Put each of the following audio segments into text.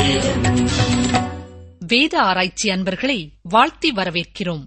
வேத ஆராய்ச்சி அன்பர்களை வாழ்த்தி வரவேற்கிறோம்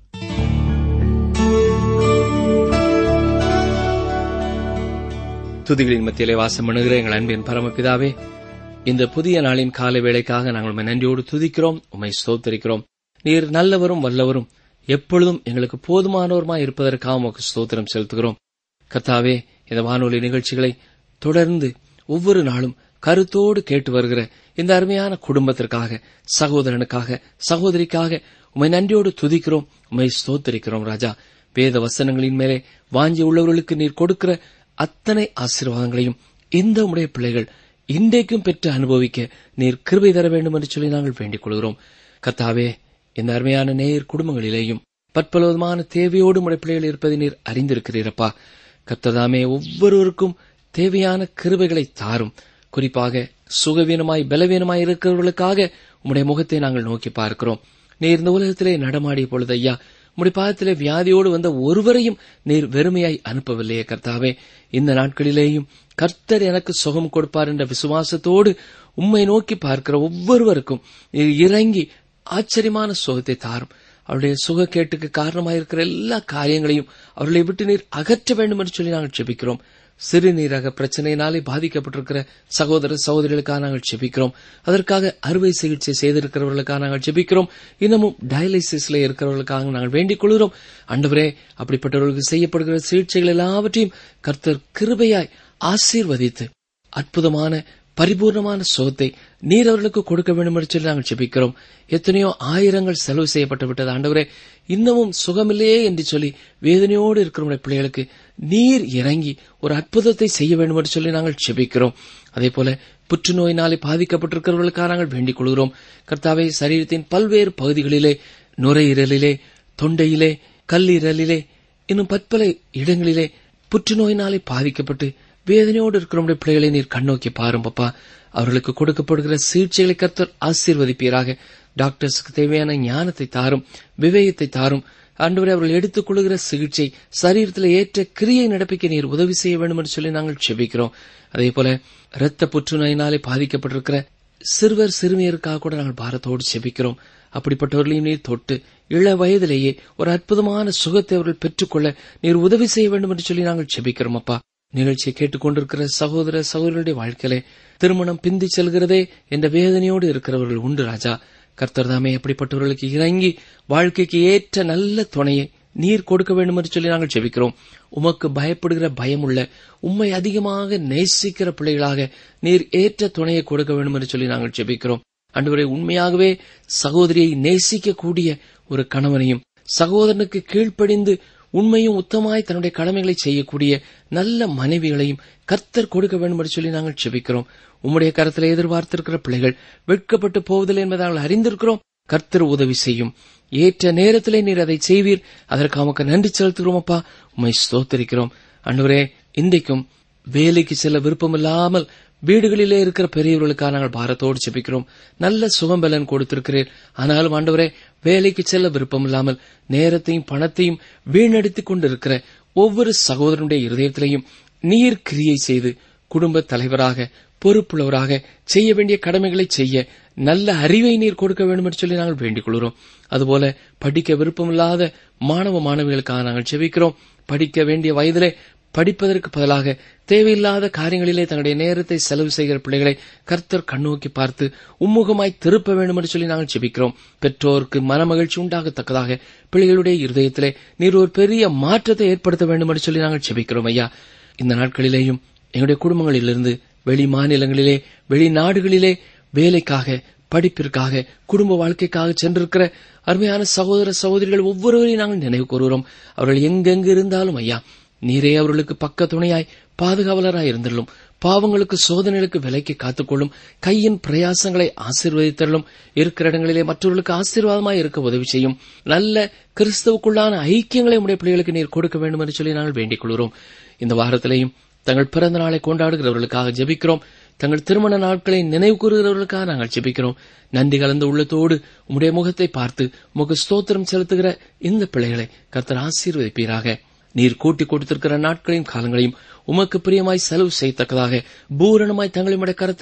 துதிகளின் மத்தியிலே வாசம் பண்ணுகிற எங்கள் அன்பின் பரமபிதாவே இந்த புதிய நாளின் கால வேளைக்காக நாங்கள் உம்மை நன்றியோடு துதிக்கிறோம் உம்மை ஸ்தோத்தரிக்கிறோம் நீர் நல்லவரும் வல்லவரும் எப்பொழுதும் எங்களுக்கு போதுமானவருமாய் இருப்பதற்காக உமக்கு ஸ்தோத்திரம் செலுத்துகிறோம் கர்த்தாவே இந்த வானொலி நிகழ்ச்சிகளை தொடர்ந்து ஒவ்வொரு நாளும் கருத்தோடு கேட்டு வருகிற இந்த அருமையான குடும்பத்திற்காக சகோதரனுக்காக சகோதரிக்காக உம்மை நன்றியோடு துதிக்கிறோம் உம்மை ஸ்தோத்தரிக்கிறோம் ராஜா வேத வசனங்களின் மேலே வாஞ்சி உள்ளவர்களுக்கு நீர் கொடுக்கிற அத்தனை ஆசீர்வாதங்களையும் இந்த உடைய பிள்ளைகள் இன்றைக்கும் பெற்று அனுபவிக்க நீர் கிருபை தர வேண்டும் என்று சொல்லி நாங்கள் வேண்டிக் கொள்கிறோம் கத்தாவே இந்த அருமையான நேயர் குடும்பங்களிலேயும் பற்பலவிதமான தேவையோடு உடைய பிள்ளைகள் இருப்பதை நீர் அறிந்திருக்கிறீரப்பா கத்ததாமே ஒவ்வொருவருக்கும் தேவையான கிருபைகளை தாரும் குறிப்பாக சுகவீனமாய் பலவீனமாய் இருக்கிறவர்களுக்காக உம்முடைய முகத்தை நாங்கள் நோக்கி பார்க்கிறோம் நீர் இந்த உலகத்திலே நடமாடிய பொழுது ஐயா உம்முடைய பாதத்திலே வியாதியோடு வந்த ஒருவரையும் நீர் வெறுமையாய் அனுப்பவில்லையே கர்த்தாவே இந்த நாட்களிலேயும் கர்த்தர் எனக்கு சுகம் கொடுப்பார் என்ற விசுவாசத்தோடு உம்மை நோக்கி பார்க்கிற ஒவ்வொருவருக்கும் நீர் இறங்கி ஆச்சரியமான சுகத்தை தாரும் அவருடைய சுகக்கேட்டுக்கு காரணமாயிருக்கிற எல்லா காரியங்களையும் அவர்களை விட்டு நீர் அகற்ற வேண்டும் என்று சொல்லி நாங்கள் ஜெபிக்கிறோம் சிறுநீரக பிரச்சனையினாலே பாதிக்கப்பட்டிருக்கிற சகோதர சகோதரிகளுக்காக நாங்கள் ஜெபிக்கிறோம் அதற்காக அறுவை சிகிச்சை செய்திருக்கிறவர்களுக்காக நாங்கள் ஜெபிக்கிறோம் இன்னமும் டயாலிசிஸ்ல இருக்கிறவர்களுக்காக நாங்கள் வேண்டிக் கொள்கிறோம் அண்டவரே அப்படிப்பட்டவர்களுக்கு செய்யப்படுகிற சிகிச்சைகள் எல்லாவற்றையும் கர்த்தர் கிருபையாய் ஆசீர்வதித்து அற்புதமான பரிபூர்ணமான சுகத்தை நீர் அவர்களுக்கு கொடுக்க வேண்டும் என்று சொல்லி நாங்கள் ஜெபிக்கிறோம் எத்தனையோ ஆயிரங்கள் செலவு செய்யப்பட்டு விட்டது ஆண்டவரே இன்னமும் சுகமில்லையே என்று சொல்லி வேதனையோடு இருக்கிற பிள்ளைகளுக்கு நீர் இறங்கி ஒரு அற்புதத்தை செய்ய வேண்டும் என்று சொல்லி நாங்கள் ஜெபிக்கிறோம் அதே போல புற்றுநோயினாலே பாதிக்கப்பட்டிருக்கிறவர்களுக்காக நாங்கள் வேண்டிக் கொள்கிறோம் கர்த்தாவை சரீரத்தின் பல்வேறு பகுதிகளிலே நுரையீரலிலே தொண்டையிலே கல்லீரலிலே இன்னும் பற்பல இடங்களிலே புற்றுநோயினாலே பாதிக்கப்பட்டு வேதனையோடு இருக்கிற பிள்ளைகளை நீர் கண்ணோக்கி பாரும் பப்பா அவர்களுக்கு கொடுக்கப்படுகிற சிகிச்சைகளை கர்த்தர் ஆசீர்வதிப்பீராக டாக்டர்ஸுக்கு தேவையான ஞானத்தை தாரும் விவேகத்தை தாரும் ஆண்டவரை அவர்கள் எடுத்துக் கொள்கிற சிகிச்சை சரீரத்தில் ஏற்ற கிரியை நடப்பிக்க நீர் உதவி செய்ய வேண்டும் என்று சொல்லி நாங்கள் செபிக்கிறோம் அதே போல இரத்த புற்றுநோயினாலே பாதிக்கப்பட்டிருக்கிற சிறுவர் சிறுமியருக்காக கூட நாங்கள் பாரத்தோடு செபிக்கிறோம் அப்படிப்பட்டவர்களையும் நீர் தொட்டு இள வயதிலேயே ஒரு அற்புதமான சுகத்தை அவர்கள் பெற்றுக்கொள்ள நீர் உதவி செய்ய வேண்டும் என்று சொல்லி நாங்கள் செபிக்கிறோம் அப்பா நிகழ்ச்சியை கேட்டுக்கொண்டிருக்கிற சகோதர சகோதரருடைய வாழ்க்கையிலே திருமணம் பிந்தி செல்கிறதே என்ற வேதனையோடு இருக்கிறவர்கள் உண்டு ராஜா கர்த்தர் தாமே அப்படிப்பட்டவர்களுக்கு இறங்கி வாழ்க்கைக்கு ஏற்ற நல்ல துணையை நீர் கொடுக்க வேண்டும் என்று சொல்லி நாங்கள் ஜெபிக்கிறோம் உமக்கு பயப்படுகிற பயமுள்ள உம்மை அதிகமாக நேசிக்கிற பிள்ளைகளாக நீர் ஏற்ற துணையை கொடுக்க வேண்டும் என்று சொல்லி நாங்கள் ஜெபிக்கிறோம் அன்றுவரை உண்மையாகவே சகோதரியை நேசிக்கக்கூடிய ஒரு கணவனையும் சகோதரனுக்கு கீழ்ப்படிந்து உண்மையும் உத்தமாய் தன்னுடைய கடமைகளை செய்யக்கூடிய நல்ல மனைவிகளையும் கர்த்தர் கொடுக்க வேண்டும் என்று சொல்லி நாங்கள் செபிக்கிறோம் உம்முடைய கருத்தில் எதிர்பார்த்திருக்கிற பிள்ளைகள் வெட்கப்பட்டு போவதில்லை என்பதை நாங்கள் அறிந்திருக்கிறோம் கர்த்தர் உதவி செய்யும் ஏற்ற நேரத்திலே நீர் அதை செய்வீர் அதற்கு அவனுக்கு நன்றி செலுத்துகிறோம் அப்பா உண்மை ஸ்தோத்தரிக்கிறோம் அன்றுவரே இன்றைக்கும் வேலைக்கு செல்ல விருப்பமில்லாமல் வீடுகளிலே இருக்கிற பெரியவர்களுக்காக நாங்கள் பாரத்தோடு செபிக்கிறோம் நல்ல சுகம்பலன் கொடுத்திருக்கிறீர் ஆனாலும் ஆண்டவரே வேலைக்கு செல்ல விருப்பமில்லாமல் நேரத்தையும் பணத்தையும் வீணடித்துக் கொண்டிருக்கிற ஒவ்வொரு சகோதரனுடைய இருதயத்திலையும் நீர் கிரியை செய்து குடும்ப தலைவராக பொறுப்புள்ளவராக செய்ய வேண்டிய கடமைகளை செய்ய நல்ல அறிவை நீர் கொடுக்க வேண்டும் என்று சொல்லி நாங்கள் வேண்டிக் கொள்கிறோம் அதுபோல படிக்க விருப்பமில்லாத மாணவ மாணவிகளுக்காக நாங்கள் செபிக்கிறோம் படிக்க வேண்டிய வயதிலே படிப்பதற்கு பதிலாக தேவையில்லாத காரியங்களிலே தன்னுடைய நேரத்தை செலவு செய்கிற பிள்ளைகளை கர்த்தர் கண்ணோக்கி பார்த்து உம்முகமாய் திருப்ப வேண்டும் என்று சொல்லி நாங்கள் ஜெபிக்கிறோம் பெற்றோருக்கு மனமகிழ்ச்சி உண்டாகத்தக்கதாக பிள்ளைகளுடைய இருதயத்திலே நீர் ஒரு பெரிய மாற்றத்தை ஏற்படுத்த வேண்டும் என்று சொல்லி நாங்கள் ஜெபிக்கிறோம் ஐயா இந்த நாட்களிலேயும் எங்களுடைய குடும்பங்களிலிருந்து வெளி மாநிலங்களிலே வெளிநாடுகளிலே வேலைக்காக படிப்பிற்காக குடும்ப வாழ்க்கைக்காக சென்றிருக்கிற அருமையான சகோதர சகோதரிகள் ஒவ்வொருவரையும் நாங்கள் நினைவு கூறுகிறோம் அவர்கள் எங்கெங்கு இருந்தாலும் ஐயா நீரே அவர்களுக்கு பக்க துணையாய் பாதுகாவலராய் இருந்தள்ளும் பாவங்களுக்கு சோதனைகளுக்கு விலைக்கு காத்துக்கொள்ளும் கையின் பிரயாசங்களை ஆசீர்வதித்தள்ளும் இருக்கிற இடங்களிலே மற்றவர்களுக்கு ஆசீர்வாதமாய் இருக்க உதவி செய்யும் நல்ல கிறிஸ்தவுக்குள்ளான ஐக்கியங்களை உடைய பிள்ளைகளுக்கு நீர் கொடுக்க வேண்டும் என்று சொல்லி நாங்கள் வேண்டிக் கொள்கிறோம் இந்த வாரத்திலேயும் தங்கள் பிறந்த நாளை கொண்டாடுகிறவர்களுக்காக ஜெபிக்கிறோம் தங்கள் திருமண நாட்களை நினைவு கூறுகிறவர்களுக்காக நாங்கள் ஜெபிக்கிறோம் நன்றி கலந்த உள்ளத்தோடு உம்முடைய முகத்தை பார்த்து உமக்கு ஸ்தோத்திரம் செலுத்துகிற இந்த பிள்ளைகளை கர்த்தர் ஆசீர்வதிப்பீராக நீர் கூட்டி கொடுத்திருக்கிற நாட்களையும் காலங்களையும் உமக்கு பிரியமாய் செலவு செய்யத்தக்கதாக பூரணமாய் தங்களுடைய கரத்திலே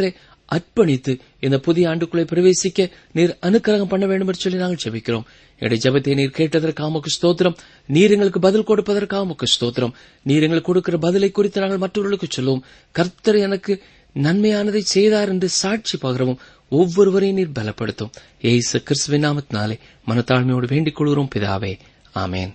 அர்ப்பணித்து இந்த புதிய ஆண்டுக்குள்ளே பிரவேசிக்க நீர் அனுக்கிரகம் பண்ண வேண்டும் என்று சொல்லி நாங்கள் ஜெபிக்கிறோம் எங்களுடைய ஜெபத்தை நீர் கேட்டதற்காக உமக்கு ஸ்தோத்திரம் நீர் எங்களுக்கு பதில் கொடுப்பதற்காக உமக்கு ஸ்தோத்திரம் நீர் எங்களுக்கு கொடுக்கிற பதிலை குறித்து நாங்கள் மற்றவர்களுக்கு சொல்லுவோம் கர்த்தர் எனக்கு நன்மையானதை செய்தார் என்று சாட்சி பகரவும் ஒவ்வொருவரையும் நீர் பலப்படுத்தும் ஏசு கிறிஸ்துவின் நாமத்தினாலே மனத்தாழ்மையோடு வேண்டிக் கொள்கிறோம் பிதாவே ஆமேன்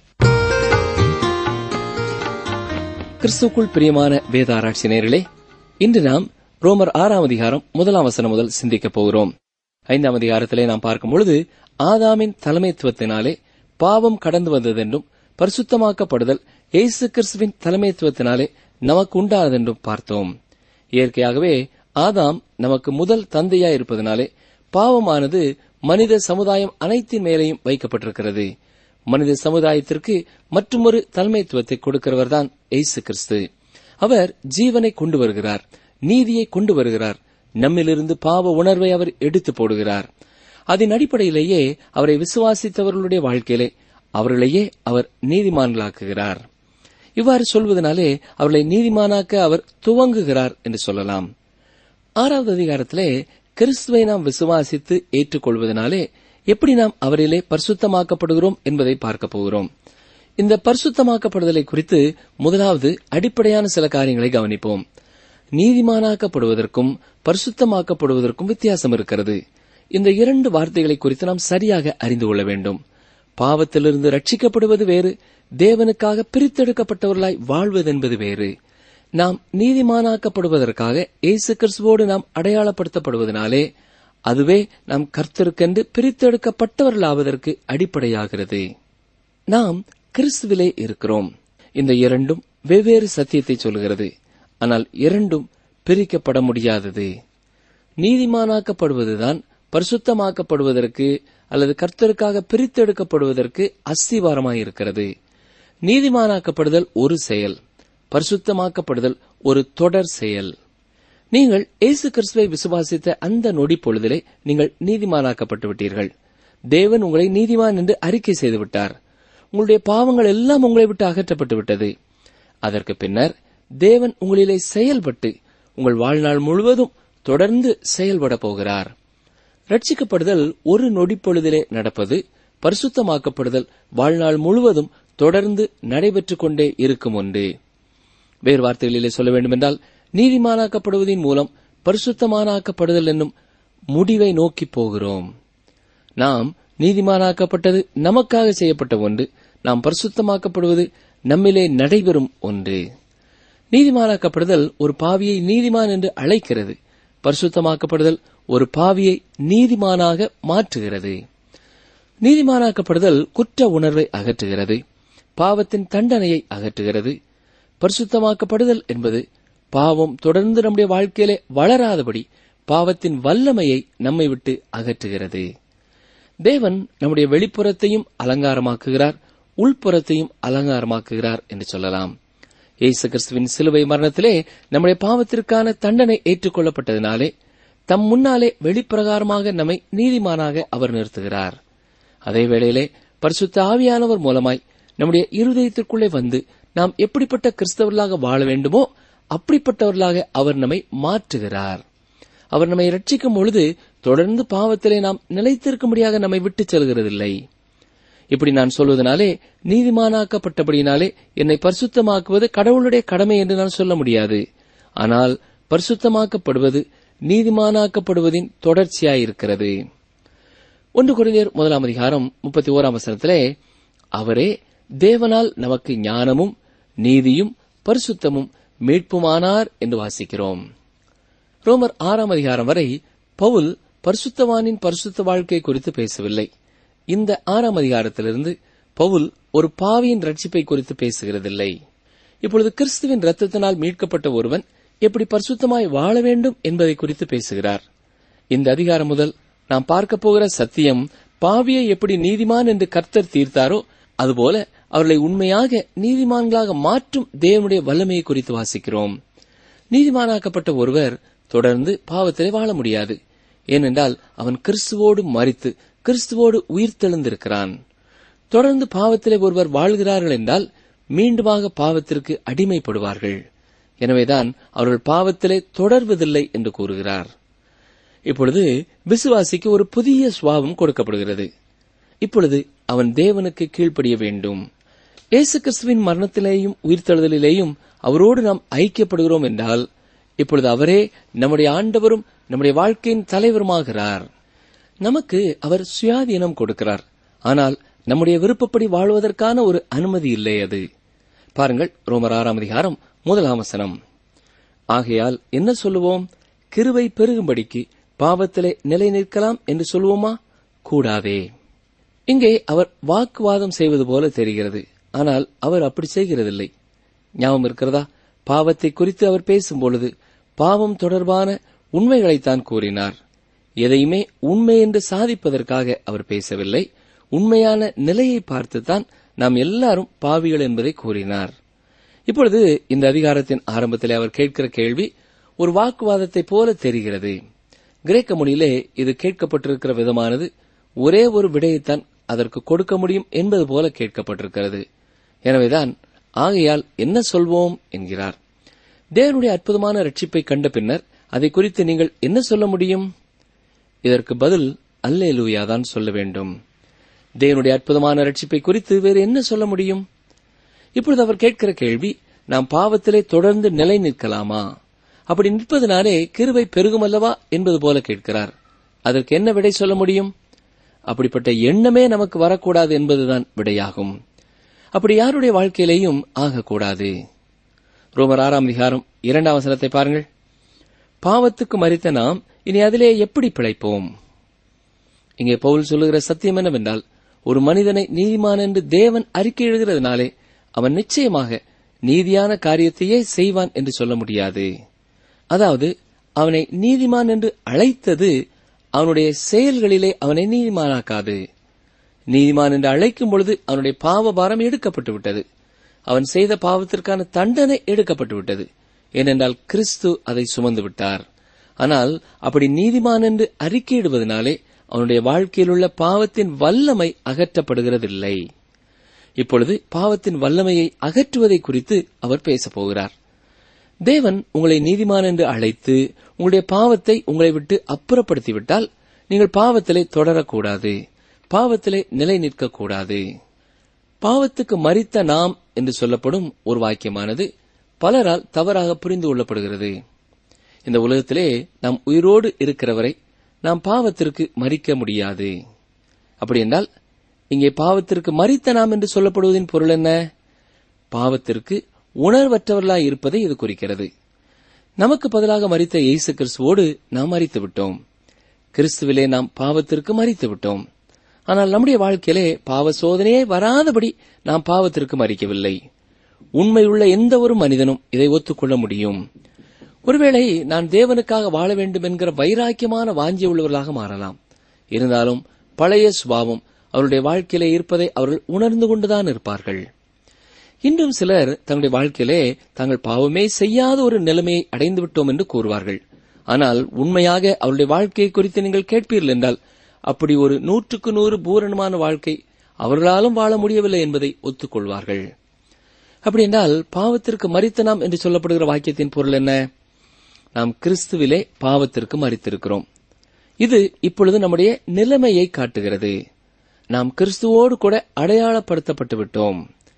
கிறிஸ்துக்குள் பிரியமான வேத ஆராய்ச்சி நேர்களே இன்று நாம் ரோமர் ஆறாம் அதிகாரம் முதலாம் வசனம் முதல் சிந்திக்கப் போகிறோம் ஐந்தாம் அதிகாரத்திலே நாம் பார்க்கும் பொழுது ஆதாமின் தலைமைத்துவத்தினாலே பாவம் கடந்து வந்ததென்றும் பரிசுத்தமாக்கப்படுதல் இயேசு கிறிஸ்துவின் தலைமைத்துவத்தினாலே நமக்கு உண்டானதென்றும் பார்த்தோம் இயற்கையாகவே ஆதாம் நமக்கு முதல் தந்தையாய் இருப்பதனாலே பாவமானது மனித சமுதாயம் அனைத்தின் மேலேயும் வைக்கப்பட்டிருக்கிறது மனித சமுதாயத்திற்கு மற்றொரு தலைமைத்துவத்தை கொடுக்கிறவர்தான் இயேசு கிறிஸ்து அவர் ஜீவனை கொண்டு வருகிறார் நீதியை கொண்டு வருகிறார் நம்மிலிருந்து பாவ உணர்வை அவர் எடுத்து போடுகிறார் அதன் அடிப்படையிலேயே அவரை விசுவாசித்தவர்களுடைய வாழ்க்கையிலே அவர்களையே அவர் நீதிமான்களாக்குகிறார் இவ்வாறு சொல்வதனாலே அவர்களை நீதிமானாக்க அவர் துவங்குகிறார் என்று சொல்லலாம் ஆறாவது அதிகாரத்திலே கிறிஸ்துவை நாம் விசுவாசித்து ஏற்றுக்கொள்வதனாலே எப்படி நாம் அவரிலே பரிசுத்தமாக்கப்படுகிறோம் என்பதை பார்க்க போகிறோம் இந்த பரிசுத்தமாக்கப்படுதலை குறித்து முதலாவது அடிப்படையான சில காரியங்களை கவனிப்போம் நீதிமானாக்கப்படுவதற்கும் பரிசுத்தமாக்கப்படுவதற்கும் வித்தியாசம் இருக்கிறது இந்த இரண்டு வார்த்தைகளை குறித்து நாம் சரியாக அறிந்து கொள்ள வேண்டும் பாவத்திலிருந்து ரட்சிக்கப்படுவது வேறு தேவனுக்காக பிரித்தெடுக்கப்பட்டவர்களாய் வாழ்வது என்பது வேறு நாம் நீதிமானாக்கப்படுவதற்காக இயேசு கிறிஸ்துவோடு நாம் அடையாளப்படுத்தப்படுவதனாலே அதுவே நாம் கர்த்தருக்கென்று பிரித்தெடுக்கப்பட்டவர்களாவதற்கு அடிப்படையாகிறது நாம் கிறிஸ்துவிலே இருக்கிறோம் இந்த இரண்டும் வெவ்வேறு சத்தியத்தை சொல்கிறது ஆனால் இரண்டும் பிரிக்கப்பட முடியாதது நீதிமானாக்கப்படுவதுதான் பரிசுத்தமாக்கப்படுவதற்கு அல்லது கர்த்தருக்காக பிரித்தெடுக்கப்படுவதற்கு அஸ்திவாரமாயிருக்கிறது நீதிமானாக்கப்படுதல் ஒரு செயல் பரிசுத்தமாக்கப்படுதல் ஒரு தொடர் செயல் நீங்கள் இயேசு கிறிஸ்துவை விசுவாசித்த அந்த நொடி பொழுதிலே நீங்கள் நீதிமானாக்கப்பட்டு விட்டீர்கள் தேவன் உங்களை நீதிமான் என்று அறிக்கை செய்து விட்டார் உங்களுடைய பாவங்கள் எல்லாம் உங்களை விட்டு அகற்றப்பட்டு விட்டது அதற்கு பின்னர் தேவன் உங்களிலே செயல்பட்டு உங்கள் வாழ்நாள் முழுவதும் தொடர்ந்து செயல்பட போகிறார் ரட்சிக்கப்படுதல் ஒரு நொடி பொழுதிலே நடப்பது பரிசுத்தமாக்கப்படுதல் வாழ்நாள் முழுவதும் தொடர்ந்து நடைபெற்றுக் கொண்டே இருக்கும் ஒன்று வேறு வார்த்தைகளிலே சொல்ல வேண்டுமென்றால் நீதிமானாக்கப்படுவதன் மூலம் பரிசுத்தமானாக்கப்படுதல் என்னும் முடிவை நோக்கி போகிறோம் நாம் நீதிமானாக்கப்பட்டது நமக்காக செய்யப்பட்ட ஒன்று நாம் பரிசுத்தமாக்கப்படுவது நம்மிலே நடைபெறும் ஒன்று நீதிமானாக்கப்படுதல் ஒரு பாவியை நீதிமான் என்று அழைக்கிறது பரிசுத்தமாக்கப்படுதல் ஒரு பாவியை நீதிமானாக மாற்றுகிறது நீதிமானாக்கப்படுதல் குற்ற உணர்வை அகற்றுகிறது பாவத்தின் தண்டனையை அகற்றுகிறது பரிசுத்தமாக்கப்படுதல் என்பது பாவம் தொடர்ந்து நம்முடைய வாழ்க்கையிலே வளராதபடி பாவத்தின் வல்லமையை நம்மை விட்டு அகற்றுகிறது தேவன் நம்முடைய வெளிப்புறத்தையும் அலங்காரமாக்குகிறார் உள்புறத்தையும் அலங்காரமாக்குகிறார் என்று சொல்லலாம் இயேசு கிறிஸ்துவின் சிலுவை மரணத்திலே நம்முடைய பாவத்திற்கான தண்டனை ஏற்றுக்கொள்ளப்பட்டதினாலே தம் முன்னாலே வெளிப்பிரகாரமாக நம்மை நீதிமானாக அவர் நிறுத்துகிறார் அதே வேளையிலே பரிசுத்த ஆவியானவர் மூலமாய் நம்முடைய இருதயத்திற்குள்ளே வந்து நாம் எப்படிப்பட்ட கிறிஸ்தவர்களாக வாழ வேண்டுமோ அப்படிப்பட்டவர்களாக அவர் நம்மை மாற்றுகிறார் அவர் நம்மை ரட்சிக்கும் பொழுது தொடர்ந்து பாவத்திலே நாம் நிலைத்திருக்கும்படியாக நம்மை விட்டுச் செல்கிறதில்லை இப்படி நான் சொல்வதனாலே நீதிமானாக்கப்பட்டபடியினாலே என்னை பரிசுத்தமாக்குவது கடவுளுடைய கடமை என்று நான் சொல்ல முடியாது ஆனால் பரிசுத்தமாக்கப்படுவது நீதிமானாக்கப்படுவதின் தொடர்ச்சியாயிருக்கிறது ஒன்று குறைந்தர் முதலாம் அதிகாரம் முப்பத்தி ஓராம் வசனத்திலே அவரே தேவனால் நமக்கு ஞானமும் நீதியும் பரிசுத்தமும் மீட்புமானார் என்று வாசிக்கிறோம் ரோமர் ஆறாம் அதிகாரம் வரை பவுல் பரிசுத்தவானின் பரிசுத்த வாழ்க்கை குறித்து பேசவில்லை இந்த ஆறாம் அதிகாரத்திலிருந்து பவுல் ஒரு பாவியின் ரட்சிப்பை குறித்து பேசுகிறதில்லை இப்பொழுது கிறிஸ்துவின் ரத்தத்தினால் மீட்கப்பட்ட ஒருவன் எப்படி பரிசுத்தமாய் வாழ வேண்டும் என்பதை குறித்து பேசுகிறார் இந்த அதிகாரம் முதல் நாம் பார்க்க போகிற சத்தியம் பாவியை எப்படி நீதிமான் என்று கர்த்தர் தீர்த்தாரோ அதுபோல அவர்களை உண்மையாக நீதிமான்களாக மாற்றும் தேவனுடைய வல்லமையை குறித்து வாசிக்கிறோம் நீதிமானாக்கப்பட்ட ஒருவர் தொடர்ந்து பாவத்திலே வாழ முடியாது ஏனென்றால் அவன் கிறிஸ்துவோடு மறித்து கிறிஸ்துவோடு உயிர்த்தெழுந்திருக்கிறான் தொடர்ந்து பாவத்திலே ஒருவர் வாழ்கிறார்கள் என்றால் மீண்டுமாக பாவத்திற்கு அடிமைப்படுவார்கள் எனவேதான் அவர்கள் பாவத்திலே தொடர்வதில்லை என்று கூறுகிறார் இப்பொழுது விசுவாசிக்கு ஒரு புதிய சுவாபம் கொடுக்கப்படுகிறது இப்பொழுது அவன் தேவனுக்கு கீழ்ப்படிய வேண்டும் இயேசு கிறிஸ்துவின் மரணத்திலேயும் உயிர்த்தெழுதலிலேயும் அவரோடு நாம் ஐக்கியப்படுகிறோம் என்றால் இப்பொழுது அவரே நம்முடைய ஆண்டவரும் நம்முடைய வாழ்க்கையின் தலைவருமாகிறார் நமக்கு அவர் சுயாதீனம் கொடுக்கிறார் ஆனால் நம்முடைய விருப்பப்படி வாழ்வதற்கான ஒரு அனுமதி இல்லை அது பாருங்கள் ரோமர் ஆறாம் அதிகாரம் முதலாம் வசனம் ஆகையால் என்ன சொல்லுவோம் கிருவை பெருகும்படிக்கு பாவத்திலே நிலை நிற்கலாம் என்று சொல்லுவோமா கூடாதே இங்கே அவர் வாக்குவாதம் செய்வது போல தெரிகிறது ஆனால் அவர் அப்படி செய்கிறதில்லை ஞாபகம் இருக்கிறதா பாவத்தை குறித்து அவர் பேசும்பொழுது பாவம் தொடர்பான உண்மைகளைத்தான் கூறினார் எதையுமே உண்மை என்று சாதிப்பதற்காக அவர் பேசவில்லை உண்மையான நிலையை பார்த்துத்தான் நாம் எல்லாரும் பாவிகள் என்பதை கூறினார் இப்பொழுது இந்த அதிகாரத்தின் ஆரம்பத்திலே அவர் கேட்கிற கேள்வி ஒரு வாக்குவாதத்தைப் போல தெரிகிறது கிரேக்க மொழியிலே இது கேட்கப்பட்டிருக்கிற விதமானது ஒரே ஒரு விடையைத்தான் அதற்கு கொடுக்க முடியும் என்பது போல கேட்கப்பட்டிருக்கிறது எனவேதான் ஆகையால் என்ன சொல்வோம் என்கிறார் தேவனுடைய அற்புதமான ரட்சிப்பை கண்ட பின்னர் அதை குறித்து நீங்கள் என்ன சொல்ல முடியும் இதற்கு பதில் அல்லேலூயா தான் சொல்ல வேண்டும் தேவனுடைய அற்புதமான ரட்சிப்பை குறித்து வேறு என்ன சொல்ல முடியும் இப்பொழுது அவர் கேட்கிற கேள்வி நாம் பாவத்திலே தொடர்ந்து நிலை நிற்கலாமா அப்படி நிற்பதனாலே கிருபை பெருகும் அல்லவா என்பது போல கேட்கிறார் அதற்கு என்ன விடை சொல்ல முடியும் அப்படிப்பட்ட எண்ணமே நமக்கு வரக்கூடாது என்பதுதான் விடையாகும் அப்படி யாருடைய வாழ்க்கையிலேயும் ஆகக்கூடாது ரோமர் ஆறாம் அதிகாரம் இரண்டாம் வசனத்தை பாருங்கள் பாவத்துக்கு மறித்த நாம் இனி அதிலே எப்படி பிழைப்போம் இங்கே பவுல் சொல்லுகிற சத்தியம் என்னவென்றால் ஒரு மனிதனை நீதிமான் என்று தேவன் அறிக்கை எழுதுகிறதுனாலே அவன் நிச்சயமாக நீதியான காரியத்தையே செய்வான் என்று சொல்ல முடியாது அதாவது அவனை நீதிமான் என்று அழைத்தது அவனுடைய செயல்களிலே அவனை நீதிமானாக்காது நீதிமான் என்று அழைக்கும் பொழுது அவனுடைய பாவ பாரம் எடுக்கப்பட்டு விட்டது அவன் செய்த பாவத்திற்கான தண்டனை எடுக்கப்பட்டு விட்டது ஏனென்றால் கிறிஸ்து அதை சுமந்து விட்டார் ஆனால் அப்படி நீதிமான் என்று அறிக்கையிடுவதனாலே அவனுடைய வாழ்க்கையில் உள்ள பாவத்தின் வல்லமை அகற்றப்படுகிறதில்லை இப்பொழுது பாவத்தின் வல்லமையை அகற்றுவதை குறித்து அவர் பேசப் போகிறார் தேவன் உங்களை நீதிமான் என்று அழைத்து உங்களுடைய பாவத்தை உங்களை விட்டு அப்புறப்படுத்திவிட்டால் நீங்கள் பாவத்திலே தொடரக்கூடாது பாவத்திலே நிலை நிற்கக்கூடாது பாவத்துக்கு மறித்த நாம் என்று சொல்லப்படும் ஒரு வாக்கியமானது பலரால் தவறாக புரிந்து கொள்ளப்படுகிறது இந்த உலகத்திலே நாம் உயிரோடு இருக்கிறவரை நாம் பாவத்திற்கு மறிக்க முடியாது அப்படி என்றால் இங்கே பாவத்திற்கு மறித்த நாம் என்று சொல்லப்படுவதின் பொருள் என்ன பாவத்திற்கு உணர்வற்றவர்களாய் இருப்பதை இது குறிக்கிறது நமக்கு பதிலாக மறித்த இயேசு கிறிஸ்துவோடு நாம் மறித்து விட்டோம் கிறிஸ்துவிலே நாம் பாவத்திற்கு மறித்து விட்டோம் ஆனால் நம்முடைய வாழ்க்கையிலே பாவ சோதனையே வராதபடி நாம் பாவத்திற்கு மறிக்கவில்லை உண்மையுள்ள எந்த ஒரு மனிதனும் இதை ஒத்துக்கொள்ள முடியும் ஒருவேளை நான் தேவனுக்காக வாழ வேண்டும் என்கிற வைராக்கியமான வாஞ்சி உள்ளவர்களாக மாறலாம் இருந்தாலும் பழைய சுபாவம் அவருடைய வாழ்க்கையிலே இருப்பதை அவர்கள் உணர்ந்து கொண்டுதான் இருப்பார்கள் இன்றும் சிலர் தங்களுடைய வாழ்க்கையிலே தாங்கள் பாவமே செய்யாத ஒரு நிலைமையை அடைந்து விட்டோம் என்று கூறுவார்கள் ஆனால் உண்மையாக அவருடைய வாழ்க்கையை குறித்து நீங்கள் கேட்பீர்கள் என்றால் அப்படி ஒரு நூற்றுக்கு நூறு பூரணமான வாழ்க்கை அவர்களாலும் வாழ முடியவில்லை என்பதை ஒத்துக்கொள்வார்கள் அப்படி என்றால் பாவத்திற்கு மறித்த நாம் என்று சொல்லப்படுகிற வாக்கியத்தின் பொருள் என்ன நாம் கிறிஸ்துவிலே பாவத்திற்கு மறித்திருக்கிறோம் இது இப்பொழுது நம்முடைய நிலைமையை காட்டுகிறது நாம் கிறிஸ்துவோடு கூட அடையாளப்படுத்தப்பட்டு விட்டோம்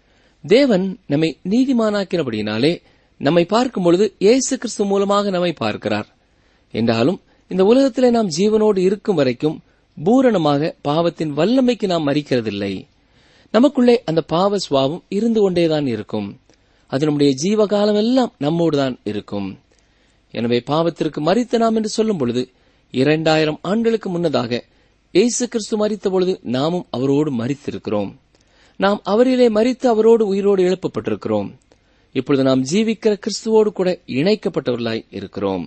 தேவன் நம்மை நீதிமானாக்கினபடியினாலே நம்மை பார்க்கும் பொழுது இயேசு கிறிஸ்து மூலமாக நம்மை பார்க்கிறார் என்றாலும் இந்த உலகத்திலே நாம் ஜீவனோடு இருக்கும் வரைக்கும் பூரணமாக பாவத்தின் வல்லமைக்கு நாம் மறிக்கிறதில்லை நமக்குள்ளே அந்த பாவ சுவாபம் இருந்து கொண்டேதான் இருக்கும் அது நம்முடைய ஜீவகாலம் எல்லாம் நம்மோடுதான் இருக்கும் எனவே பாவத்திற்கு மறித்த நாம் என்று சொல்லும் பொழுது இரண்டாயிரம் ஆண்டுகளுக்கு முன்னதாக இயேசு கிறிஸ்து மறித்த பொழுது நாமும் அவரோடு மறித்திருக்கிறோம் நாம் அவரிலே மறித்து அவரோடு உயிரோடு எழுப்பப்பட்டிருக்கிறோம் இப்பொழுது நாம் ஜீவிக்கிற கிறிஸ்துவோடு கூட இணைக்கப்பட்டவர்களாய் இருக்கிறோம்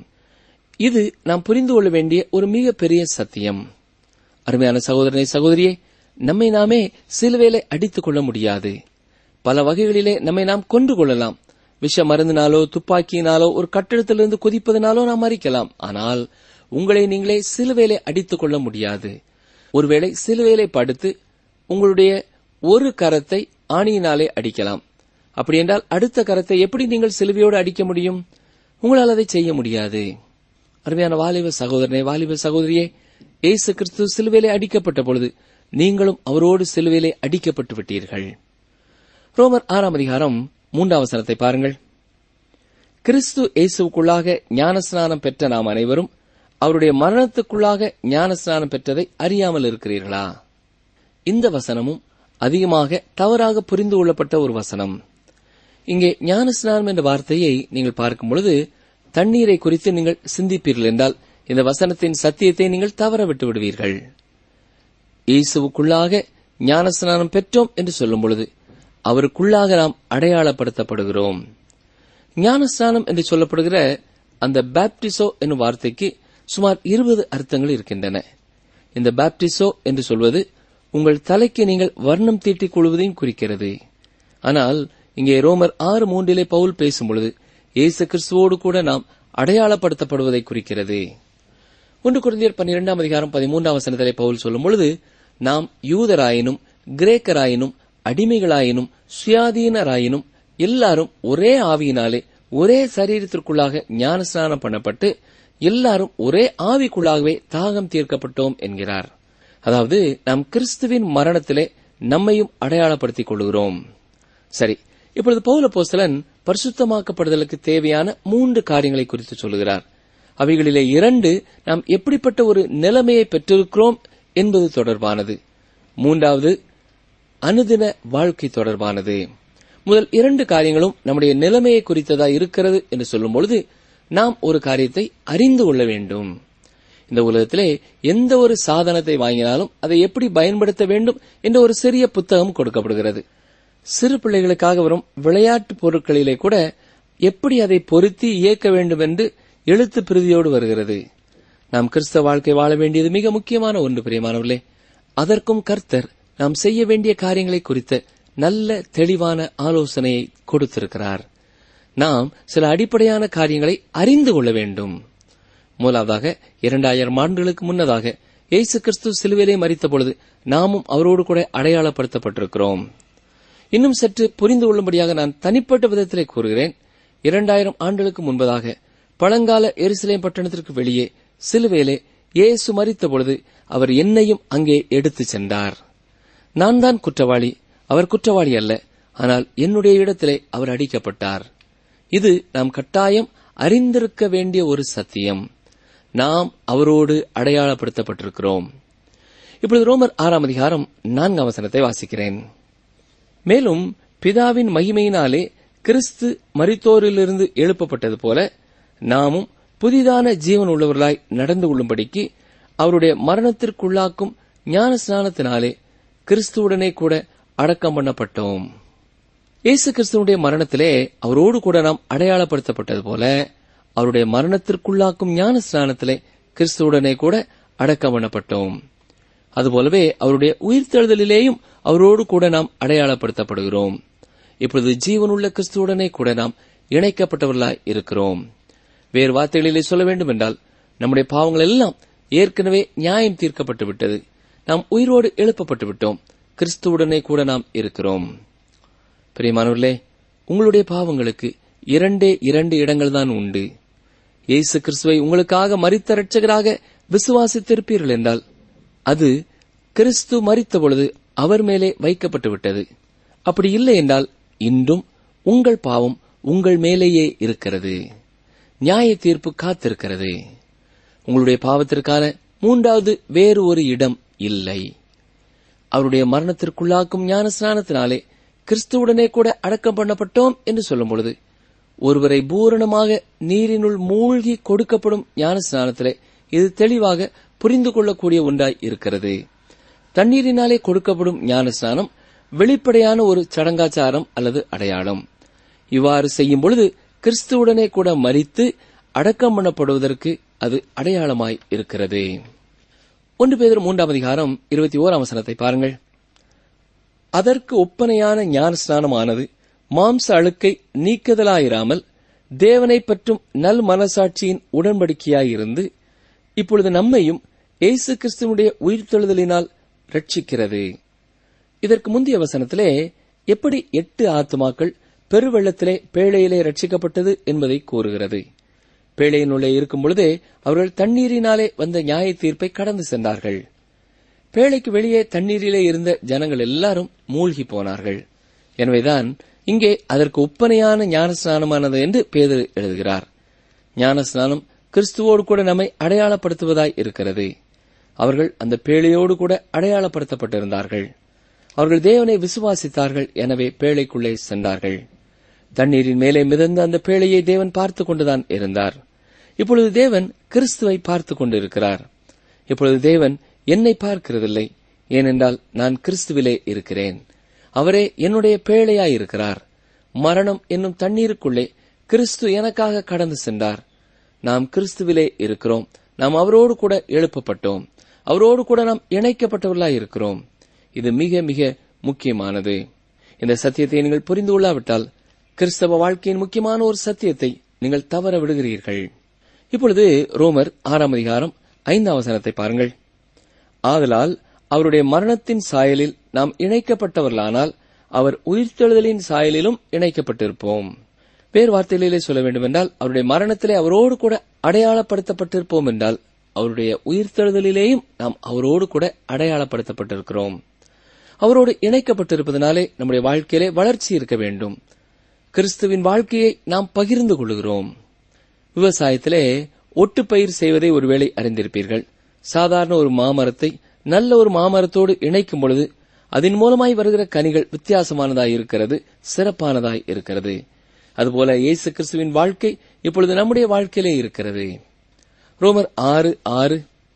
இது நாம் புரிந்து கொள்ள வேண்டிய ஒரு மிக பெரிய சத்தியம் அருமையான சகோதரனை சகோதரியே நம்மை நாமே சிலுவையிலே அடித்துக் கொள்ள முடியாது பல வகைகளிலே நம்மை நாம் கொன்று கொள்ளலாம் விஷ மருந்தினாலோ துப்பாக்கியினாலோ ஒரு கட்டிடத்திலிருந்து குதிப்பதனாலோ நாம் மறிக்கலாம் ஆனால் உங்களை நீங்களே சிலுவையிலே அடித்துக் கொள்ள முடியாது ஒருவேளை சிலுவையிலே படுத்து உங்களுடைய ஒரு கரத்தை ஆணியினாலே அடிக்கலாம் அப்படி என்றால் அடுத்த கரத்தை எப்படி நீங்கள் சிலுவையோடு அடிக்க முடியும் உங்களால் அதை செய்ய முடியாது அருமையான வாலிப சகோதரனே வாலிப சகோதரியே இயேசு கிறிஸ்து சிலுவையிலே அடிக்கப்பட்ட பொழுது நீங்களும் அவரோடு சிலுவையிலே அடிக்கப்பட்டு விட்டீர்கள் ரோமர் ஆறாம் அதிகாரம் மூன்றாம் வசனத்தை பாருங்கள் கிறிஸ்து இயேசுவுக்குள்ளாக ஞானஸ்நானம் பெற்ற நாம் அனைவரும் அவருடைய மரணத்துக்குள்ளாக ஞானஸ்நானம் பெற்றதை அறியாமல் இருக்கிறீர்களா இந்த வசனமும் அதிகமாக தவறாக புரிந்து கொள்ளப்பட்ட ஒரு வசனம் இங்கே ஞானஸ்நானம் என்ற வார்த்தையை நீங்கள் பார்க்கும் பொழுது தண்ணீரை குறித்து நீங்கள் சிந்திப்பீர்கள் என்றால் இந்த வசனத்தின் சத்தியத்தை நீங்கள் தவற விட்டு விடுவீர்கள் இயேசுவுக்குள்ளாக ஞானஸ்நானம் பெற்றோம் என்று சொல்லும் பொழுது அவருக்குள்ளாக நாம் அடையாளப்படுத்தப்படுகிறோம் ஞானஸ்நானம் என்று சொல்லப்படுகிற அந்த பேப்டிசோ என்னும் வார்த்தைக்கு சுமார் இருபது அர்த்தங்கள் இருக்கின்றன இந்த பேப்டிசோ என்று சொல்வது உங்கள் தலைக்கு நீங்கள் வர்ணம் தீட்டிக் கொள்வதையும் குறிக்கிறது ஆனால் இங்கே ரோமர் ஆறு மூன்றிலே பவுல் பேசும் பொழுது இயேசு கிறிஸ்துவோடு கூட நாம் அடையாளப்படுத்தப்படுவதை குறிக்கிறது ஒன்று குருந்தியர் பன்னிரெண்டாம் அதிகாரம் பதிமூன்றாம் வசனத்திலே பவுல் சொல்லும் பொழுது நாம் யூதராயினும் கிரேக்கராயினும் அடிமைகளாயினும் சுயாதீனராயினும் எல்லாரும் ஒரே ஆவியினாலே ஒரே சரீரத்திற்குள்ளாக ஞானஸ்நானம் பண்ணப்பட்டு எல்லாரும் ஒரே ஆவிக்குள்ளாகவே தாகம் தீர்க்கப்பட்டோம் என்கிறார் அதாவது நாம் கிறிஸ்துவின் மரணத்திலே நம்மையும் அடையாளப்படுத்திக் கொள்கிறோம் சரி இப்பொழுது பௌல போஸ்தலன் பரிசுத்தமாக்கப்படுதலுக்கு தேவையான மூன்று காரியங்களை குறித்து சொல்கிறார் அவைகளிலே இரண்டு நாம் எப்படிப்பட்ட ஒரு நிலைமையை பெற்றிருக்கிறோம் என்பது தொடர்பானது மூன்றாவது அனுதின வாழ்க்கை தொடர்பானது முதல் இரண்டு காரியங்களும் நம்முடைய நிலைமையை குறித்ததா இருக்கிறது என்று சொல்லும் பொழுது நாம் ஒரு காரியத்தை அறிந்து கொள்ள வேண்டும் இந்த உலகத்திலே எந்த ஒரு சாதனத்தை வாங்கினாலும் அதை எப்படி பயன்படுத்த வேண்டும் என்ற ஒரு சிறிய புத்தகம் கொடுக்கப்படுகிறது சிறு பிள்ளைகளுக்காக வரும் விளையாட்டு பொருட்களிலே கூட எப்படி அதை பொருத்தி இயக்க வேண்டும் என்று எழுத்து பிரதியோடு வருகிறது நாம் கிறிஸ்தவ வாழ்க்கை வாழ வேண்டியது மிக முக்கியமான ஒன்று பிரியமானவர்களே அதற்கும் கர்த்தர் நாம் செய்ய வேண்டிய காரியங்களை குறித்த நல்ல தெளிவான ஆலோசனையை கொடுத்திருக்கிறார் நாம் சில அடிப்படையான காரியங்களை அறிந்து கொள்ள வேண்டும் முதலாவதாக இரண்டாயிரம் ஆண்டுகளுக்கு முன்னதாக இயேசு கிறிஸ்து சிலுவையிலே மறித்த பொழுது நாமும் அவரோடு கூட அடையாளப்படுத்தப்பட்டிருக்கிறோம் இன்னும் சற்று புரிந்து கொள்ளும்படியாக நான் தனிப்பட்ட விதத்திலே கூறுகிறேன் இரண்டாயிரம் ஆண்டுகளுக்கு முன்பதாக பழங்கால எருசலேம் பட்டணத்திற்கு வெளியே சிலுவையிலே இயேசு மறித்த பொழுது அவர் என்னையும் அங்கே எடுத்துச் சென்றார் நான் தான் குற்றவாளி அவர் குற்றவாளி அல்ல ஆனால் என்னுடைய இடத்திலே அவர் அடிக்கப்பட்டார் இது நாம் கட்டாயம் அறிந்திருக்க வேண்டிய ஒரு சத்தியம் நாம் அவரோடு அடையாளப்படுத்தப்பட்டிருக்கிறோம் இப்பொழுது ரோமர் ஆறாம் அதிகாரம் நான்காம் வசனத்தை வாசிக்கிறேன் மேலும் பிதாவின் மகிமையினாலே கிறிஸ்து மரித்தோரிலிருந்து எழுப்பப்பட்டது போல நாமும் புதிதான ஜீவன் உள்ளவர்களாய் நடந்து கொள்ளும்படிக்கு அவருடைய மரணத்திற்குள்ளாக்கும் ஞான ஸ்நானத்தினாலே கிறிஸ்துவுடனே கூட அடக்கம் பண்ணப்பட்டோம் இயேசு கிறிஸ்துவனுடைய மரணத்திலே அவரோடு கூட நாம் அடையாளப்படுத்தப்பட்டது போல அவருடைய மரணத்திற்குள்ளாக்கும் ஞான ஸ்நானத்திலே கிறிஸ்துவுடனே கூட அடக்கம் பண்ணப்பட்டோம் அதுபோலவே அவருடைய உயிர்த்தெழுதலிலேயும் அவரோடு கூட நாம் அடையாளப்படுத்தப்படுகிறோம் இப்பொழுது ஜீவனுள்ள கிறிஸ்துவுடனே கூட நாம் இணைக்கப்பட்டவர்களாய் இருக்கிறோம் வேறு வார்த்தைகளிலே சொல்ல வேண்டும் என்றால் நம்முடைய பாவங்கள் எல்லாம் ஏற்கனவே நியாயம் தீர்க்கப்பட்டு விட்டது நாம் உயிரோடு எழுப்பப்பட்டு விட்டோம் கிறிஸ்துவுடனே கூட நாம் இருக்கிறோம் பிரியமானவர்களே உங்களுடைய பாவங்களுக்கு இரண்டே இரண்டு இடங்கள் தான் உண்டு இயேசு கிறிஸ்துவை உங்களுக்காக மரித்த ரட்சகராக விசுவாசித்திருப்பீர்கள் என்றால் அது கிறிஸ்து மரித்த பொழுது அவர் மேலே வைக்கப்பட்டு விட்டது அப்படி இல்லை என்றால் இன்றும் உங்கள் பாவம் உங்கள் மேலேயே இருக்கிறது நியாய தீர்ப்பு காத்திருக்கிறது உங்களுடைய பாவத்திற்கான மூன்றாவது வேறு ஒரு இடம் இல்லை அவருடைய மரணத்திற்குள்ளாக்கும் ஞான ஸ்நானத்தினாலே கிறிஸ்துவுடனே கூட அடக்கம் பண்ணப்பட்டோம் என்று சொல்லும் பொழுது ஒருவரை பூரணமாக நீரினுள் மூழ்கி கொடுக்கப்படும் ஞான ஸ்நானத்திலே இது தெளிவாக புரிந்து கொள்ளக்கூடிய ஒன்றாய் இருக்கிறது தண்ணீரினாலே கொடுக்கப்படும் ஞான ஸ்நானம் வெளிப்படையான ஒரு சடங்காச்சாரம் அல்லது அடையாளம் இவ்வாறு செய்யும் பொழுது கிறிஸ்துவுடனே கூட மறித்து அடக்கம் பண்ணப்படுவதற்கு அது அடையாளமாய் இருக்கிறது ஒன்று பேதர் மூன்றாம் அதிகாரம் இருபத்தி ஓராம் வசனத்தை பாருங்கள் அதற்கு ஒப்பனையான ஞான ஸ்நானமானது மாம்ச அழுக்கை நீக்குதலாயிராமல் தேவனை பற்றும் நல் மனசாட்சியின் உடன்படிக்கையாயிருந்து இப்பொழுது நம்மையும் இயேசு கிறிஸ்துவனுடைய உயிர்த்தெழுதலினால் ரட்சிக்கிறது இதற்கு முந்தைய வசனத்திலே எப்படி எட்டு ஆத்துமாக்கள் பெருவெள்ளத்திலே பேழையிலே ரட்சிக்கப்பட்டது என்பதை கூறுகிறது பேழையினுள்ளே இருக்கும் பொழுதே அவர்கள் தண்ணீரினாலே வந்த நியாய தீர்ப்பை கடந்து சென்றார்கள் பேழைக்கு வெளியே தண்ணீரிலே இருந்த ஜனங்கள் எல்லாரும் மூழ்கி போனார்கள் எனவேதான் இங்கே அதற்கு ஒப்பனையான ஞானஸ்நானமானது என்று பேதர் எழுதுகிறார் ஞானஸ்நானம் கிறிஸ்துவோடு கூட நம்மை அடையாளப்படுத்துவதாய் இருக்கிறது அவர்கள் அந்த பேழையோடு கூட அடையாளப்படுத்தப்பட்டிருந்தார்கள் அவர்கள் தேவனை விசுவாசித்தார்கள் எனவே பேழைக்குள்ளே சென்றார்கள் தண்ணீரின் மேலே மிதந்த அந்த பேழையை தேவன் பார்த்து கொண்டுதான் இருந்தார் இப்பொழுது தேவன் கிறிஸ்துவை பார்த்து கொண்டிருக்கிறார் இப்பொழுது தேவன் என்னை பார்க்கிறதில்லை ஏனென்றால் நான் கிறிஸ்துவிலே இருக்கிறேன் அவரே என்னுடைய பேழையாய் இருக்கிறார் மரணம் என்னும் தண்ணீருக்குள்ளே கிறிஸ்து எனக்காக கடந்து சென்றார் நாம் கிறிஸ்துவிலே இருக்கிறோம் நாம் அவரோடு கூட எழுப்பப்பட்டோம் அவரோடு கூட நாம் இணைக்கப்பட்டவர்களாய் இருக்கிறோம் இது மிக மிக முக்கியமானது இந்த சத்தியத்தை நீங்கள் புரிந்து கொள்ளாவிட்டால் கிறிஸ்தவ வாழ்க்கையின் முக்கியமான ஒரு சத்தியத்தை நீங்கள் தவற விடுகிறீர்கள் இப்பொழுது ரோமர் ஆறாம் அதிகாரம் ஐந்தாம் வசனத்தை பாருங்கள் ஆதலால் அவருடைய மரணத்தின் சாயலில் நாம் இணைக்கப்பட்டவர்களானால் அவர் உயிர்த்தெழுதலின் சாயலிலும் இணைக்கப்பட்டிருப்போம் வேறு வார்த்தைகளிலே சொல்ல வேண்டுமென்றால் அவருடைய மரணத்திலே அவரோடு கூட அடையாளப்படுத்தப்பட்டிருப்போம் என்றால் அவருடைய உயிர்த்தெழுதலிலேயும் நாம் அவரோடு கூட அடையாளப்படுத்தப்பட்டிருக்கிறோம் அவரோடு இணைக்கப்பட்டிருப்பதனாலே நம்முடைய வாழ்க்கையிலே வளர்ச்சி இருக்க வேண்டும் கிறிஸ்துவின் வாழ்க்கையை நாம் பகிர்ந்து கொள்கிறோம் விவசாயத்திலே ஒட்டுப்பயிர் செய்வதை ஒருவேளை அறிந்திருப்பீர்கள் சாதாரண ஒரு மாமரத்தை நல்ல ஒரு மாமரத்தோடு இணைக்கும் பொழுது அதன் மூலமாய் வருகிற கனிகள் வித்தியாசமானதாய் இருக்கிறது சிறப்பானதாய் இருக்கிறது அதுபோல இயேசு கிறிஸ்துவின் வாழ்க்கை இப்பொழுது நம்முடைய வாழ்க்கையிலே இருக்கிறது ரோமர் ஆறு ஆறு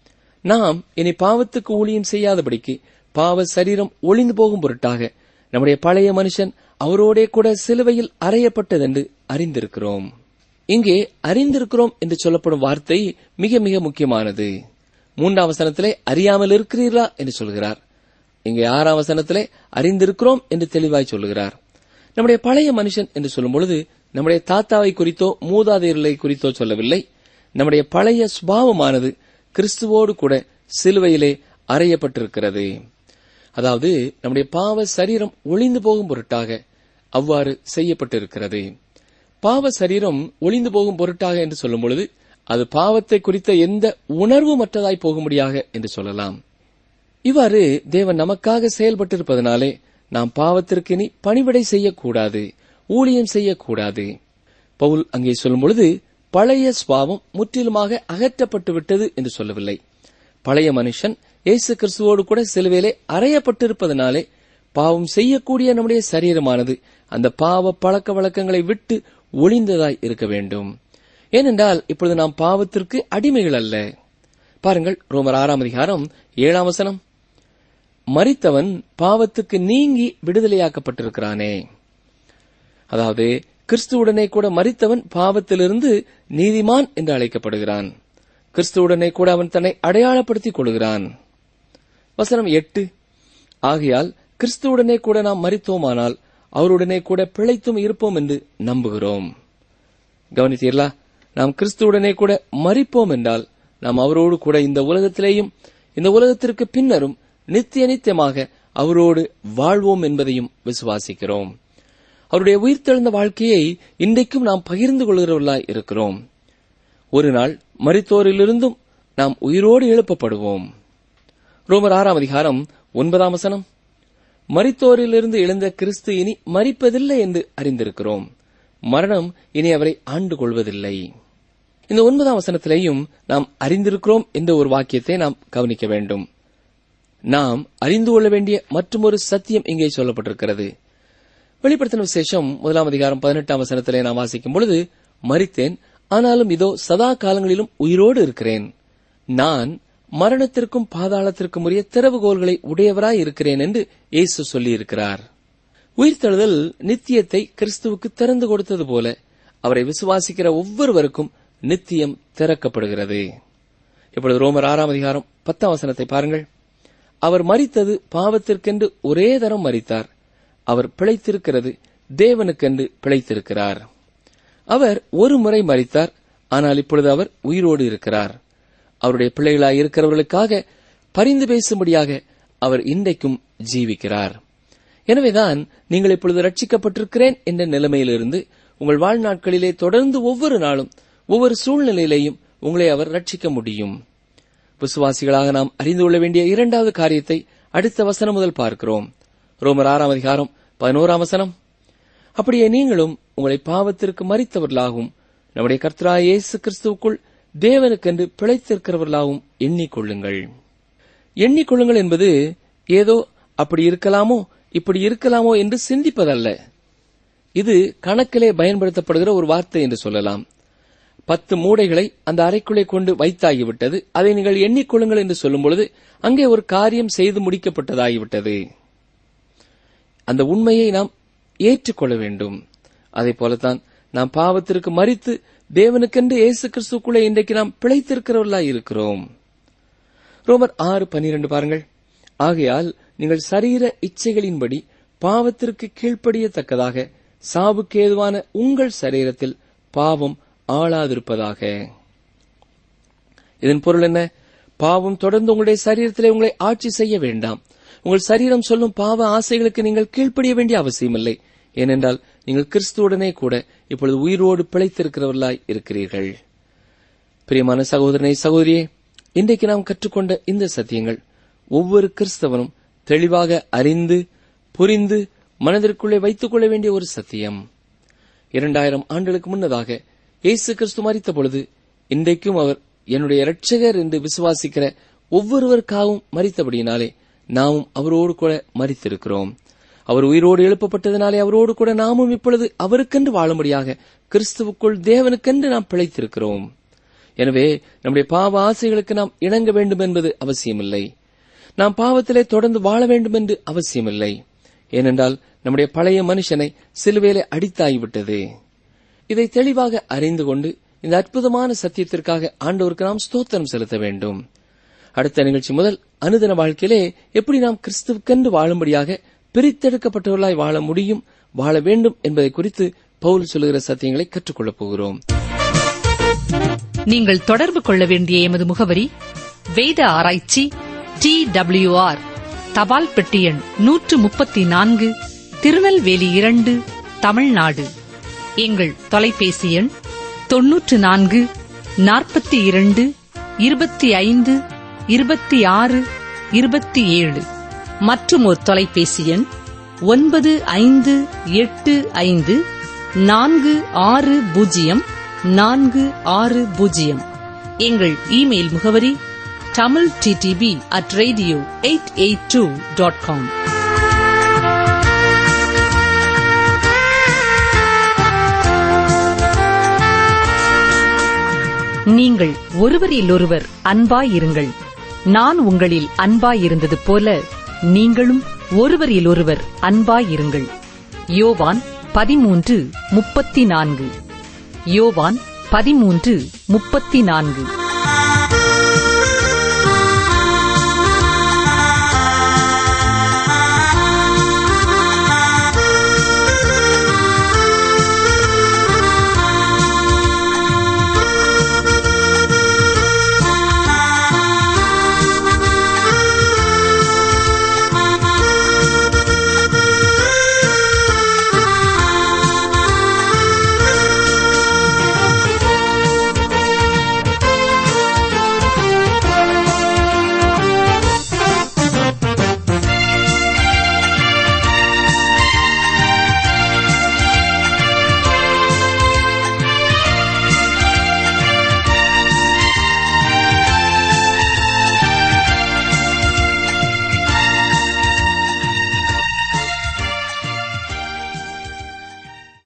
நாம் இனி பாவத்துக்கு ஊழியம் செய்யாதபடிக்கு பாவ சரீரம் ஒளிந்து போகும் பொருட்டாக நம்முடைய பழைய மனுஷன் அவரோடே கூட சிலுவையில் அறையப்பட்டதென்று அறிந்திருக்கிறோம் இங்கே அறிந்திருக்கிறோம் என்று சொல்லப்படும் வார்த்தை மிக மிக முக்கியமானது மூன்றாம் வசனத்திலே அறியாமல் இருக்கிறீர்களா என்று சொல்கிறார் இங்கே ஆறாம் வசனத்திலே அறிந்திருக்கிறோம் என்று தெளிவாய் சொல்லுகிறார் நம்முடைய பழைய மனுஷன் என்று சொல்லும் பொழுது நம்முடைய தாத்தாவை குறித்தோ மூதாதையர்களை குறித்தோ சொல்லவில்லை நம்முடைய பழைய சுபாவமானது கிறிஸ்துவோடு கூட சிலுவையிலே அறையப்பட்டிருக்கிறது அதாவது நம்முடைய பாவ சரீரம் ஒளிந்து போகும் பொருட்டாக அவ்வாறு செய்யப்பட்டிருக்கிறது பாவ சரீரம் ஒளிந்து போகும் பொருட்டாக என்று சொல்லும் பொழுது அது பாவத்தை குறித்த எந்த உணர்வுமற்றதாய் போகும்படியாக என்று சொல்லலாம் இவ்வாறு தேவன் நமக்காக செயல்பட்டிருப்பதனாலே நாம் பாவத்திற்கு இனி பணிவிடை செய்யக்கூடாது ஊழியம் செய்யக்கூடாது பவுல் அங்கே சொல்லும் பொழுது பழைய சுவாவம் முற்றிலுமாக அகற்றப்பட்டு விட்டது என்று சொல்லவில்லை பழைய மனுஷன் இயேசு கிறிஸ்துவோடு கூட சிலுவையிலே அறையப்பட்டிருப்பதனாலே பாவம் செய்யக்கூடிய நம்முடைய சரீரமானது அந்த பாவ பழக்க வழக்கங்களை விட்டு ஒளிந்ததாய் இருக்க வேண்டும் ஏனென்றால் இப்பொழுது நாம் பாவத்திற்கு அடிமைகள் அல்ல பாருங்கள் ரோமர் ஆறாம் அதிகாரம் ஏழாம் வசனம் மறித்தவன் பாவத்துக்கு நீங்கி விடுதலையாக்கப்பட்டிருக்கிறானே அதாவது கிறிஸ்துவுடனே கூட மறித்தவன் பாவத்திலிருந்து நீதிமான் என்று அழைக்கப்படுகிறான் கிறிஸ்துவுடனே கூட அவன் தன்னை அடையாளப்படுத்திக் கொள்கிறான் வசனம் எட்டு ஆகையால் கிறிஸ்துவுடனே கூட நாம் மறித்தோமானால் அவருடனே கூட பிழைத்தும் இருப்போம் என்று நம்புகிறோம் கவனித்தீர்களா நாம் கிறிஸ்துவுடனே கூட மறிப்போம் என்றால் நாம் அவரோடு கூட இந்த உலகத்திலேயும் இந்த உலகத்திற்கு பின்னரும் நித்திய நித்தியமாக அவரோடு வாழ்வோம் என்பதையும் விசுவாசிக்கிறோம் அவருடைய உயிர்த்தெழுந்த வாழ்க்கையை இன்றைக்கும் நாம் பகிர்ந்து கொள்கிறவர்களாய் இருக்கிறோம் ஒரு நாள் மரித்தோரிலிருந்தும் நாம் உயிரோடு எழுப்பப்படுவோம் ரோமர் ஆறாம் அதிகாரம் ஒன்பதாம் வசனம் மரித்தோரிலிருந்து எழுந்த கிறிஸ்து இனி மறிப்பதில்லை என்று அறிந்திருக்கிறோம் மரணம் இனி அவரை ஆண்டு கொள்வதில்லை இந்த ஒன்பதாம் வசனத்திலேயும் நாம் அறிந்திருக்கிறோம் என்ற ஒரு வாக்கியத்தை நாம் கவனிக்க வேண்டும் நாம் அறிந்து கொள்ள வேண்டிய மற்றொரு சத்தியம் இங்கே சொல்லப்பட்டிருக்கிறது வெளிப்படுத்தின விசேஷம் முதலாம் அதிகாரம் பதினெட்டாம் வசனத்திலே நாம் வாசிக்கும் பொழுது மறித்தேன் ஆனாலும் இதோ சதா காலங்களிலும் உயிரோடு இருக்கிறேன் நான் மரணத்திற்கும் பாதாளத்திற்கும் உரிய திறவுகோள்களை உடையவராய் இருக்கிறேன் என்று இயேசு சொல்லியிருக்கிறார் உயிர்த்தெழுதல் நித்தியத்தை கிறிஸ்துவுக்கு திறந்து கொடுத்தது போல அவரை விசுவாசிக்கிற ஒவ்வொருவருக்கும் நித்தியம் திறக்கப்படுகிறது இப்பொழுது ரோமர் ஆறாம் அதிகாரம் பத்தாம் வசனத்தை பாருங்கள் அவர் மறித்தது பாவத்திற்கென்று ஒரே தரம் மறித்தார் அவர் பிழைத்திருக்கிறது தேவனுக்கென்று பிழைத்திருக்கிறார் அவர் ஒரு முறை மறித்தார் ஆனால் இப்பொழுது அவர் உயிரோடு இருக்கிறார் அவருடைய பிள்ளைகளாய் இருக்கிறவர்களுக்காக பரிந்து பேசும்படியாக அவர் இன்றைக்கும் ஜீவிக்கிறார் எனவேதான் நீங்கள் இப்பொழுது ரட்சிக்கப்பட்டிருக்கிறேன் என்ற நிலைமையிலிருந்து உங்கள் வாழ்நாட்களிலே தொடர்ந்து ஒவ்வொரு நாளும் ஒவ்வொரு சூழ்நிலையிலேயும் உங்களை அவர் ரட்சிக்க முடியும் விசுவாசிகளாக நாம் அறிந்து கொள்ள வேண்டிய இரண்டாவது காரியத்தை அடுத்த வசனம் முதல் பார்க்கிறோம் ரோமர் ஆறாம் அதிகாரம் பதினோராம் வசனம் அப்படியே நீங்களும் உங்களை பாவத்திற்கு மறித்தவர்களாகவும் நம்முடைய கர்த்தராய இயேசு கிறிஸ்துவுக்குள் தேவனுக்கென்று பிழைத்திருக்கிறவர்களாகவும் எண்ணிக்கொள்ளுங்கள் எண்ணிக்கொள்ளுங்கள் என்பது ஏதோ அப்படி இருக்கலாமோ இப்படி இருக்கலாமோ என்று சிந்திப்பதல்ல இது கணக்கிலே பயன்படுத்தப்படுகிற ஒரு வார்த்தை என்று சொல்லலாம் பத்து மூடைகளை அந்த அறைக்குள்ளே கொண்டு வைத்தாகிவிட்டது அதை நீங்கள் எண்ணிக்கொள்ளுங்கள் என்று சொல்லும் பொழுது அங்கே ஒரு காரியம் செய்து முடிக்கப்பட்டதாகிவிட்டது அந்த உண்மையை நாம் ஏற்றுக்கொள்ள வேண்டும் அதே போலத்தான் நாம் பாவத்திற்கு மறித்து தேவனுக்கென்று இயேசு கிறிஸ்துக்குள்ளே இன்றைக்கு நாம் பிழைத்திருக்கிறவர்களாய் இருக்கிறோம் ரோமர் ஆறு பனிரெண்டு பாருங்கள் ஆகையால் நீங்கள் சரீர இச்சைகளின்படி பாவத்திற்கு கீழ்ப்படியத்தக்கதாக சாவுக்கு ஏதுவான உங்கள் சரீரத்தில் பாவம் ஆளாதிருப்பதாக இதன் பொருள் என்ன பாவம் தொடர்ந்து உங்களுடைய சரீரத்திலே உங்களை ஆட்சி செய்ய வேண்டாம் உங்கள் சரீரம் சொல்லும் பாவ ஆசைகளுக்கு நீங்கள் கீழ்ப்படிய வேண்டிய அவசியமில்லை ஏனென்றால் நீங்கள் கிறிஸ்துவுடனே கூட இப்பொழுது உயிரோடு பிழைத்திருக்கிறவர்களாய் இருக்கிறீர்கள் பிரியமான சகோதரனை சகோதரியே இன்றைக்கு நாம் கற்றுக்கொண்ட இந்த சத்தியங்கள் ஒவ்வொரு கிறிஸ்தவனும் தெளிவாக அறிந்து புரிந்து மனதிற்குள்ளே வைத்துக் கொள்ள வேண்டிய ஒரு சத்தியம் இரண்டாயிரம் ஆண்டுகளுக்கு முன்னதாக இயேசு கிறிஸ்து மறித்த பொழுது இன்றைக்கும் அவர் என்னுடைய இரட்சகர் என்று விசுவாசிக்கிற ஒவ்வொருவருக்காகவும் மறித்தபடியினாலே நாமும் அவரோடு கூட மறித்திருக்கிறோம் அவர் உயிரோடு எழுப்பப்பட்டதினாலே அவரோடு கூட நாமும் இப்பொழுது அவருக்கென்று வாழும்படியாக கிறிஸ்துவுக்குள் தேவனுக்கென்று நாம் பிழைத்திருக்கிறோம் எனவே நம்முடைய பாவ ஆசைகளுக்கு நாம் இணங்க வேண்டும் என்பது அவசியமில்லை நாம் பாவத்திலே தொடர்ந்து வாழ வேண்டும் என்று அவசியமில்லை ஏனென்றால் நம்முடைய பழைய மனுஷனை சிலுவையிலே அடித்தாகிவிட்டது இதை தெளிவாக அறிந்து கொண்டு இந்த அற்புதமான சத்தியத்திற்காக ஆண்டவருக்கு நாம் ஸ்தோத்திரம் செலுத்த வேண்டும் அடுத்த நிகழ்ச்சி முதல் அனுதின வாழ்க்கையிலே எப்படி நாம் கிறிஸ்துவுக்கென்று வாழும்படியாக பிரித்தெடுக்கப்பட்டவர்களாய் வாழ முடியும் வாழ வேண்டும் என்பதை குறித்து பவுல் சொல்லுகிற சத்தியங்களை கற்றுக்கொள்ளப் போகிறோம் நீங்கள் தொடர்பு கொள்ள வேண்டிய எமது முகவரி வேத ஆராய்ச்சி டி ஆர் தபால் பெட்டி எண் நூற்று முப்பத்தி நான்கு திருநெல்வேலி இரண்டு தமிழ்நாடு எங்கள் தொலைபேசி எண் தொன்னூற்று நான்கு நாற்பத்தி இரண்டு இருபத்தி ஐந்து இருபத்தி ஆறு இருபத்தி ஏழு மற்றும் ஒரு தொலைபேசி எண் ஒன்பது ஐந்து எட்டு ஐந்து நான்கு ஆறு பூஜ்ஜியம் நான்கு ஆறு பூஜ்ஜியம் எங்கள் இமெயில் முகவரி Tamil D T P at radio eight eight two dot com நீங்கள் ஒருவரிலொருவர் அன்பாயிருங்கள் நான் உங்களில் அன்பாயிருந்தது போல நீங்களும் ஒருவரிலொருவர் அன்பாயிருங்கள் யோவான் பதிமூன்று முப்பத்தி நான்கு யோவான் பதிமூன்று முப்பத்தி நான்கு